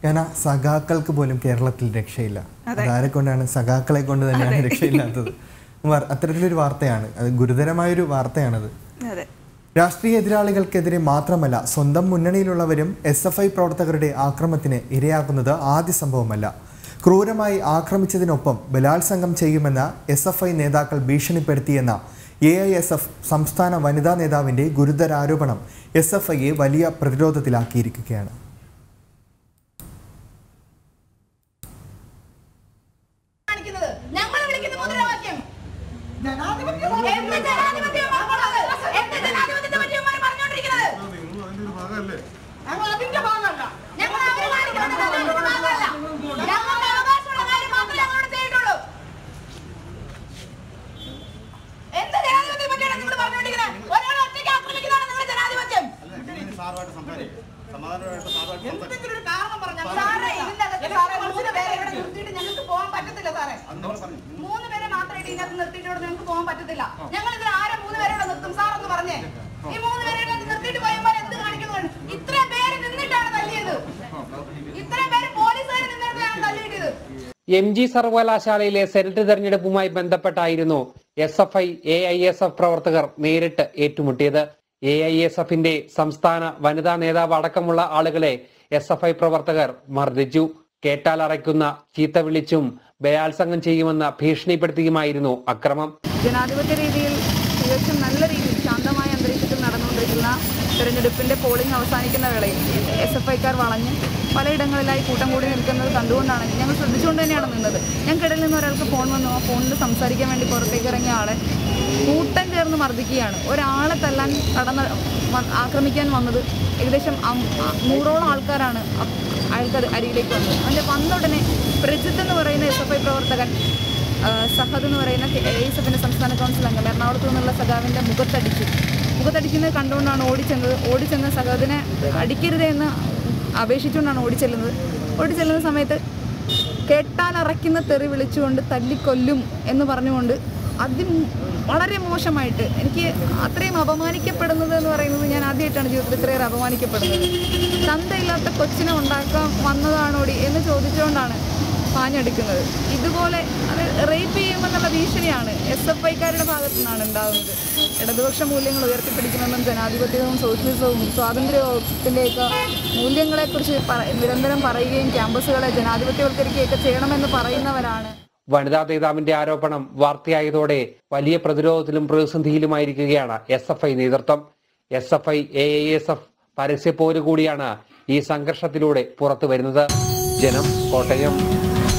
ഞാൻ ആ സഖാക്കൾക്ക് പോലും കേരളത്തിൽ രക്ഷയില്ല അതാരെ കൊണ്ടാണ് സഖാക്കളെ കൊണ്ട് തന്നെയാണ് രക്ഷയില്ലാത്തത് വർ- അത്തരത്തിലൊരു വാർത്തയാണ് അത് ഗുരുതരമായൊരു വാർത്തയാണത് അതെ രാഷ്ട്രീയ എതിരാളികൾക്കെതിരെ മാത്രമല്ല സ്വന്തം മുന്നണിയിലുള്ളവരും എസ് എഫ് ഐ പ്രവർത്തകരുടെ ആക്രമണത്തിന് ഇരയാക്കുന്നത് ആദ്യ സംഭവമല്ല ക്രൂരമായി ആക്രമിച്ചതിനൊപ്പം ബലാത്സംഗം ചെയ്യുമെന്ന എസ് എഫ് ഐ നേതാക്കൾ ഭീഷണിപ്പെടുത്തിയെന്ന എ ഐ എസ് എഫ് സംസ്ഥാന വനിതാ നേതാവിന്റെ ഗുരുതര ആരോപണം എസ് എഫ് ഐയെ വലിയ പ്രതിരോധത്തിലാക്കിയിരിക്കുകയാണ് കാണിക്കുന്നത് ഞങ്ങൾ വിളിക്കുന്ന മുദ്രാവാക്യം എന്ത് ജനാധിപത്യമാണ് എന്ത് ജനാധിപത്യത്തെ പറ്റിയവന്മാര് പറഞ്ഞുകൊണ്ടിരിക്കുന്നത് ഞങ്ങൾ അതിന്റെ ഭാഗമല്ല ഞങ്ങൾ അവര് കാണിക്കുന്നത് അതിന്റെ ഭാഗമല്ല ഞങ്ങളുടെ അവകാശമുള്ള കാര്യം മാത്രമേ ഞങ്ങളോട് ചെയ്തിട്ടുള്ളൂ എന്ത് ജനാധിപത്യത്തെ പറ്റിയാണ് നിങ്ങൾ പറഞ്ഞുകൊണ്ടിരിക്കുന്നത് ഒരാൾ ഒറ്റയ്ക്ക് ആക്രമിക്കുന്നതാണ് നിങ്ങളുടെ ജനാധിപത്യം എന്തെങ്കിലും ഒരു കാരണം പറഞ്ഞാൽ സാറേ ഇതിന്റെ അകത്ത് സാറേ മൂന്ന് പേരെ ഇവിടെ നിർത്തിയിട്ട് ഞങ്ങൾക്ക് പോകാൻ പറ്റത്തില്ല സാറേ മൂന്ന് പേരെ മാത്രമായിട്ട് ഇതിനകത്ത് നിർത്തിയിട്ട് ഇവിടെ ഞങ്ങൾക്ക് പോകാൻ പറ്റത്തില്ല ഞങ്ങൾ ഇതിൽ ആരെ മൂന്ന് പേരെ ഇവിടെ നിർത്തും സാർ ഒന്ന് പറഞ്ഞേ ഈ മൂന്ന് പേരെ ഇവിടെ നിർത്തിയിട്ട് പോയപ്പോൾ എന്ത് കാണിക്കുന്നു ഇത്രയും പേര് നിന്നിട്ടാണ് തല്ലിയത് ഇത്രയും പേര് പോലീസുകാർ നിന്നിട്ടാണ് തല്ലിയിട്ടത് എം ജി സർവകലാശാലയിലെ സെനറ്റ് തെരഞ്ഞെടുപ്പുമായി ബന്ധപ്പെട്ടായിരുന്നു S F I A I S F പ്രവർത്തകർ നേരിട്ട് ഏറ്റുമുട്ടിയത് എ ഐ എസ് എഫിന്റെ സംസ്ഥാന വനിതാ നേതാവ് അടക്കമുള്ള ആളുകളെ എസ് എഫ് ഐ പ്രവർത്തകർ മർദ്ദിച്ചു കേട്ടാൽ അറയ്ക്കുന്ന ചീത്ത വിളിച്ചും ബലാത്സംഗം ചെയ്യുമെന്ന ഭീഷണിപ്പെടുത്തിയുമായിരുന്നു അക്രമം ജനാധിപത്യ രീതിയിൽ തികച്ചും നല്ല രീതിയിൽ ശാന്തമായ അന്തരീക്ഷത്തിൽ നടന്നുകൊണ്ടിരിക്കുന്ന തെരഞ്ഞെടുപ്പിന്റെ പോളിംഗ് അവസാനിക്കുന്ന വേളയിൽ എസ് എഫ് ഐക്കാർ വളഞ്ഞ് പലയിടങ്ങളിലായി കൂട്ടം കൂടി നിൽക്കുന്നത് കണ്ടുകൊണ്ടാണ് ഞങ്ങൾ ശ്രദ്ധിച്ചുകൊണ്ട് തന്നെയാണ് നിന്നത് ഞങ്ങൾക്കിടയിൽ നിന്ന് ഒരാൾക്ക് ഫോൺ വന്നു ആ ഫോണിൽ സംസാരിക്കാൻ വേണ്ടി പുറത്തേക്ക് ഇറങ്ങിയ ആളെ കൂട്ടം ചേർന്ന് മർദ്ദിക്കുകയാണ് ഒരാളെ തല്ലാൻ കടന്ന് വ- ആക്രമിക്കാൻ വന്നത് ഏകദേശം അം- അ- നൂറോളം ആൾക്കാരാണ് അ- അയാൾക്ക് അരികിലേക്ക് വന്നത് അതിൻ്റെ വന്ന ഉടനെ പ്രജിത്ത് എന്ന് പറയുന്ന എസ് എഫ് ഐ പ്രവർത്തകൻ ആ, സഹദ് എന്ന് പറയുന്ന എ എസ് എഫിൻ്റെ സംസ്ഥാന കൗൺസിൽ അംഗം എറണാകുളത്ത് നിന്നുള്ള സഖാവിൻ്റെ മുഖത്തടിച്ചു മുഖത്തടിക്കുന്നത് കണ്ടുകൊണ്ടാണ് ഓടിച്ചെന്നത് ഓടിച്ചെന്ന് സഖാദിനെ അടിക്കരുതേ എന്ന് അപേക്ഷിച്ചുകൊണ്ടാണ് ഓടിച്ചെല്ലുന്നത് ഓടിച്ചെല്ലുന്ന സമയത്ത് കേട്ടാലറയ്ക്കുന്ന തെറി വിളിച്ചുകൊണ്ട് തല്ലിക്കൊല്ലും എന്ന് പറഞ്ഞുകൊണ്ട് അതി വളരെ മോശമായിട്ട് എനിക്ക് അത്രയും അപമാനിക്കപ്പെടുന്നത് എന്ന് പറയുന്നത് ഞാൻ ആദ്യമായിട്ടാണ് ജീവിതത്തിൽ ഇത്രയേറെ അപമാനിക്കപ്പെടുന്നത് തന്തയില്ലാത്ത കൊച്ചിനെ ഉണ്ടാക്കാൻ വന്നതാണോടി എന്ന് ചോദിച്ചുകൊണ്ടാണ് പാഞ്ഞെടുക്കുന്നത് ഇതുപോലെ അത് റേപ്പ് ചെയ്യുമെന്നുള്ള ഭീഷണിയാണ് എസ് എഫ് ഐക്കാരുടെ ഭാഗത്തു നിന്നാണ് ഉണ്ടാകുന്നത് ഇടതുപക്ഷ മൂല്യങ്ങൾ ഉയർത്തിപ്പിടിക്കണമെന്നും ജനാധിപത്യവും സോഷ്യലിസവും സ്വാതന്ത്ര്യത്തിൻ്റെയൊക്കെ മൂല്യങ്ങളെക്കുറിച്ച് പറ- നിരന്തരം പറയുകയും ക്യാമ്പസുകളെ ജനാധിപത്യവൽക്കരിക്കുകയൊക്കെ ചെയ്യണമെന്ന് പറയുന്നവരാണ് വനിതാ നേതാവിന്റെ ആരോപണം വാർത്തയായതോടെ വലിയ പ്രതിരോധത്തിലും പ്രതിസന്ധിയിലുമായിരിക്കുകയാണ് എസ് എഫ് ഐ നേതൃത്വം S F I A S F പരസ്യപ്പോര് കൂടിയാണ് ഈ സംഘർഷത്തിലൂടെ പുറത്തു വരുന്നത് ജനം കോട്ടയം